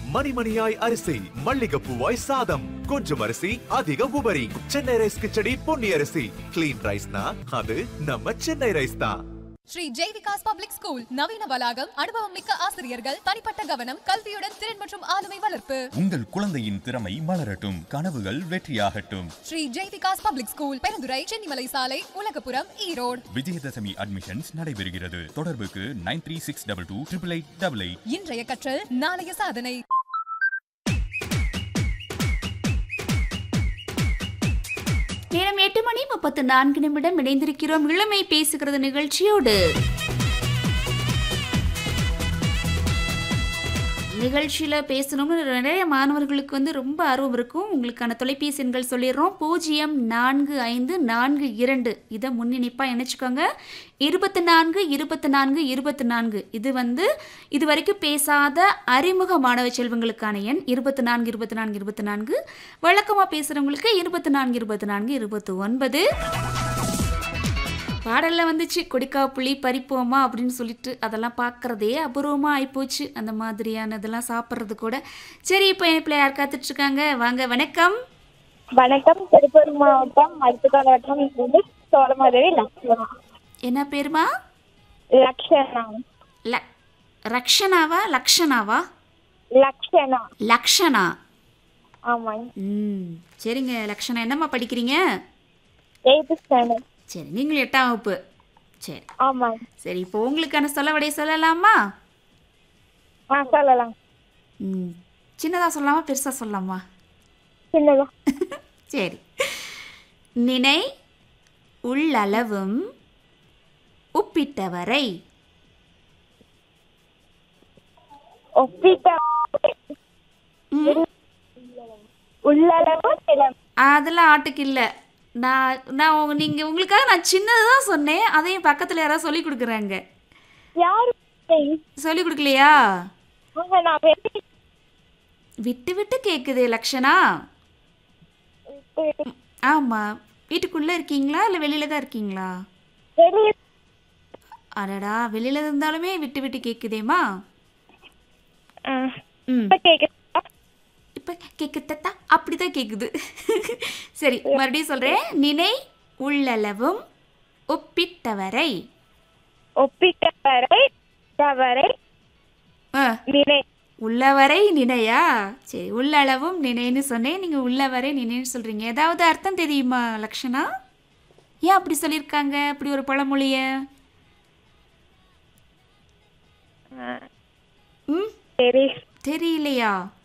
மணிமணியாய் அரிசி மல்லிகைப்பூவாய் சாதம் கொஞ்சம் அரிசி அதிக உபரி சென்னை ரைஸ் கிச்சடி பொன்னி அரிசி கிளீன் ரைஸ்னா அது நம்ம சென்னை ரைஸ் தான் ஸ்ரீ ஜெய்விகாஸ் பப்ளிக் ஸ்கூல் நவீன வளாகம் அனுபவம் மிக்க ஆசிரியர்கள் தனிப்பட்ட கவனம் கல்வியுடன் திறன் மற்றும் ஆளுமை வளர்ப்பு உங்கள் குழந்தையின் திறமை மலரட்டும் கனவுகள் வெற்றியாகட்டும் ஸ்ரீ ஜெய்விகாஸ் பப்ளிக் ஸ்கூல் பெருந்துறை சென்னிமலை சாலை உலகபுரம் ஈரோடு விஜயதசமி அட்மிஷன்ஸ் நடைபெறுகிறது தொடர்புக்கு nine three six double two triple eight double eight இன்றைய கற்றல் நாளைய சாதனை நேரம் எட்டு மணி முப்பத்து நான்கு நிமிடம் இணைந்திருக்கிறோம் இளமை பேசுகிறது நிகழ்ச்சியோடு நிகழ்ச்சியில் பேசணும்னு நிறைய மாணவர்களுக்கு வந்து ரொம்ப ஆர்வம் இருக்கும் உங்களுக்கான தொலைபேசி எண்கள் சொல்லிடுறோம் பூஜ்ஜியம் நான்கு ஐந்து நான்கு இரண்டு இதை முன்னிணைப்பாக இணைச்சிக்கோங்க இருபத்தி நான்கு இருபத்தி நான்கு இருபத்தி நான்கு இது வந்து இது வரைக்கும் பேசாத அறிமுக மாணவ செல்வங்களுக்கான எண் இருபத்தி நான்கு இருபத்தி நான்கு இருபத்தி நான்கு வழக்கமாக பேசுகிறவங்களுக்கு இருபத்தி நான்கு இருபத்தி நான்கு இருபத்தி ஒன்பது பாடல்ல வந்துச்சு கொடிக்கா புளி பறிப்போமா அப்படின்னு சொல்லிட்டு அதெல்லாம் பார்க்கறதே அபூர்வமாக ஆயிப்போச்சு அந்த மாதிரியான இதெல்லாம் சாப்பிட்றது கூட சரி இப்போ என் பிள்ளை யார் காத்துட்டு இருக்காங்க வாங்க வணக்கம் வணக்கம் திருப்பூர் மாவட்டம் மருத்துவ வட்டம் இருந்து சோழமாதேவி லக்ஷ்மணா என்ன பேருமா லக்ஷனா ல ரக்ஷனாவா லக்ஷனாவா லக்ஷனா லக்ஷனா ஆமாங்க ம் சரிங்க லக்ஷனா என்னம்மா படிக்கிறீங்க எயித்து ஸ்டாண்டர்ட் சரி நீங்களும் எட்டாம் வகுப்பு சரி ஆமாங்க சரி இப்போ உங்களுக்கான சொல்லவடை சொல்லலாமா ஆ சொல்லலாம் ம் சின்னதாக சொல்லலாமா பெருசாக சொல்லலாமா சின்னதா சரி நினை உள்ளளவும் உப்பிட்டவரை ஒப்பிட்ட ம், உள்ளளவு நிலம் அதெல்லாம் ஆட்டுக்கு இல்லை நான் நான் உங்க- நீங்க உங்களுக்காக நான் சின்னதாக சொன்னேன் அதையும் பக்கத்தில் யாராவது சொல்லி கொடுக்குறாங்க யாரு சொல்லி கொடுக்கலையா ஆமா நான் வெளியே விட்டு விட்டு கேட்குது லக்ஷனா ஆமாம் வீட்டுக்குள்ளே இருக்கீங்களா இல்லை வெளியில தான் இருக்கீங்களா வெளியே அடடா வெளியில இருந்தாலுமே விட்டு விட்டு கேட்குதேம்மா ஆ, ம் இப்ப கேக்குதா இப்போ கேட்குதா அப்படி தான் கேட்குது சரி மறுபடியும் சொல்கிறேன் நினை உள்ளளவும் ஒப்பிட்டவரை ஒப்பிட்டவரை தவறை ஆ, நினை உள்ளவரை நினையா சரி உள்ளளவும் நினைன்னு சொன்னேன் நீங்கள் உள்ளவரை நினைன்னு சொல்கிறீங்க ஏதாவது அர்த்தம் தெரியுமா லக்ஷனா ஏன் அப்படி சொல்லியிருக்காங்க அப்படி ஒரு பழமொழிய ஆ, ம் சரி தெரியலையா